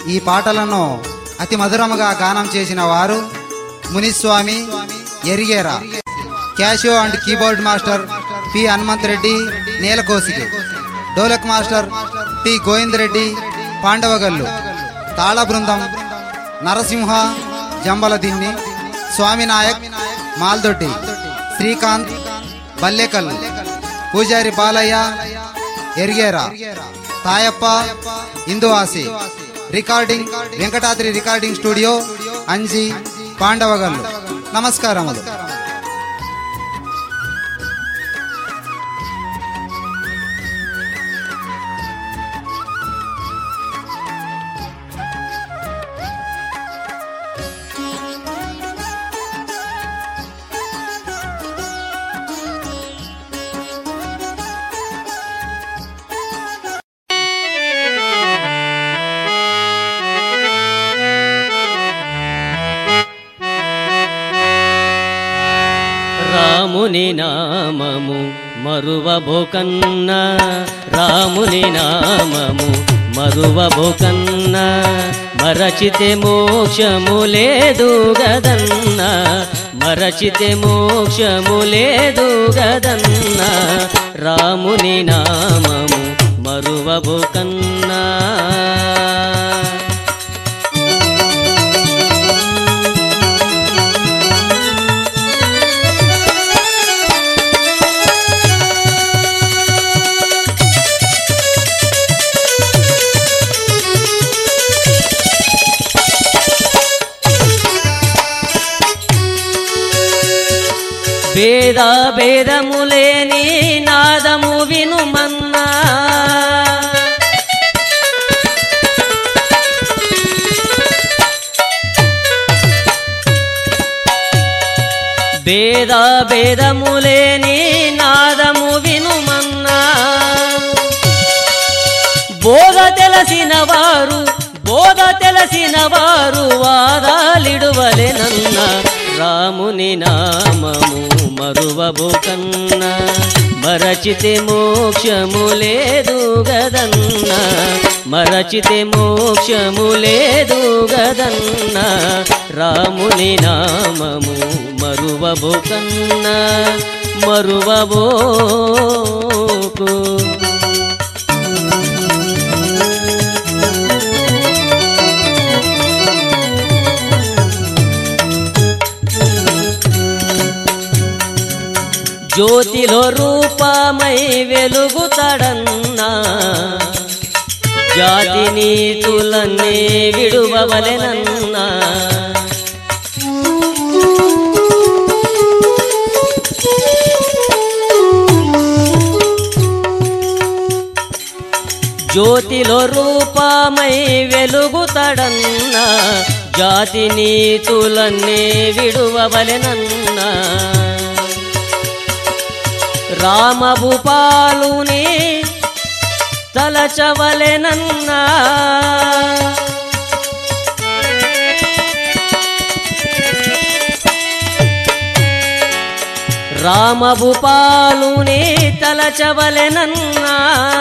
ఈ పాటలను అతి మధురముగా గానం చేసిన వారు Muniswamy Erigera Casio and keyboard master P Hanumanth Reddy Neelakosigi dholak master T Govind Reddy Pandavagallu తాళ బృందం నరసింహ జంబలదిన్ని స్వామినాయక్ మాల్దొడ్డి శ్రీకాంత్ బల్లెకల్ పూజారి Balaiah Erigera Thayappa Induvasi recording Venkatadri recording studio Anji Pandavagallu నమస్కారములు రాముని నామము మరువబోకన్న రాముని నామము మరువబోకన్న మరచితే మోక్షము లేదు గదన్న మరచితే మోక్షము లేదు గదన్న రాముని నామము మరువబోకన్నా భేద భేదములేని నాదము వినుమన్నా భేద భేదములేని నాదము వినుమన్నా బోధ తెలిసిన వారు బోధ తెలిసిన వారు వాదాలిడువలెనన్న రాముని నామము మరువబోకన్న మరచితే మోక్షము లేదు గదన్న మరచితే మోక్షము లేదు గదన్న రాముని నామము మరువబోకన్న మరువబోకు జ్యోతిలో రూపమై వెలుగుతడన్నా జాతి నీతులన్నీ విడువవలెనన్నా జ్యోతిలో రూపమై వెలుగుతడన్నా జాతి నీతులన్నీ విడువవలెనన్నా రామభూపాలుని తలచవలెనన్నా రామభూపాలుని తలచవలెనన్నా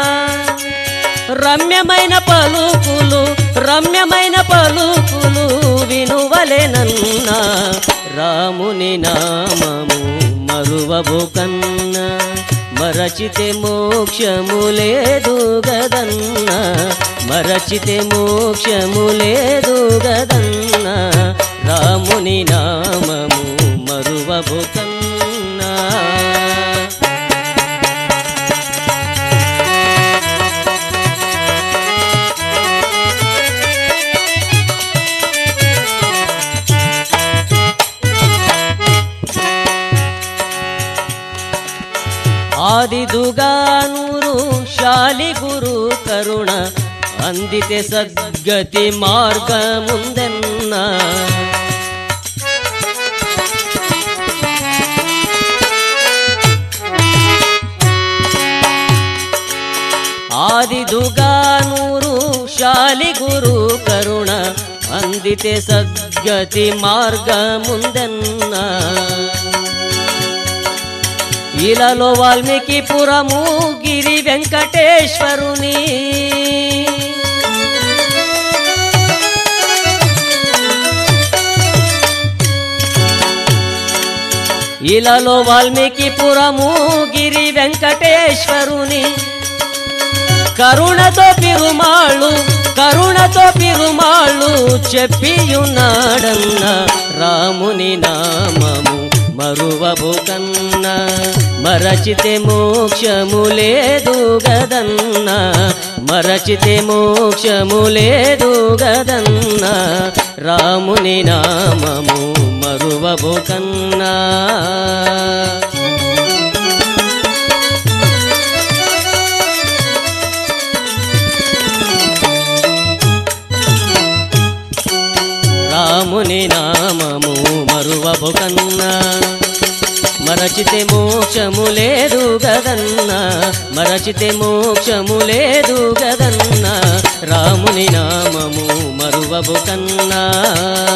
రమ్యమైన పలుకులు రమ్యమైన పలుకులు వినువలెనన్నా రాముని నామము మరువబోకన్న మరచితే మోక్షము లేదు గదన్న మరచితే మోక్షము లేదు గదన్న రాముని నామము మరువబోకన్నా ఆదిదుగానూరు శాలి గుರು కరుణ అందితే సద్గతి మార్గముందెన్న ఆదిదుగానూరు శాలి గురు కరుణ అందితే సద్గతి మార్గముందెన్నా ఇలలో వాల్మీకి పురము గిరి వెంకటేశ్వరుని ఇలాలో వాల్మీకి పురము గిరి వెంకటేశ్వరుని కరుణతో పిరుమాళ్ళు కరుణతో పిరుమాళ్ళు చెప్పియున్నాడన్న రాముని నామము మరువబు కన్న మరచితే మోక్షము లేదు గదన్న మరచితే మోక్షము లేదు గదన్న రాముని నామము మరువబు కన్నా రాముని నామము మరువబు కన్నా మరచితే మోక్షము లేదు గదన్నా మరచితే మోక్షము లేదు గదన్నా రాముని నామము మరువబు కన్నా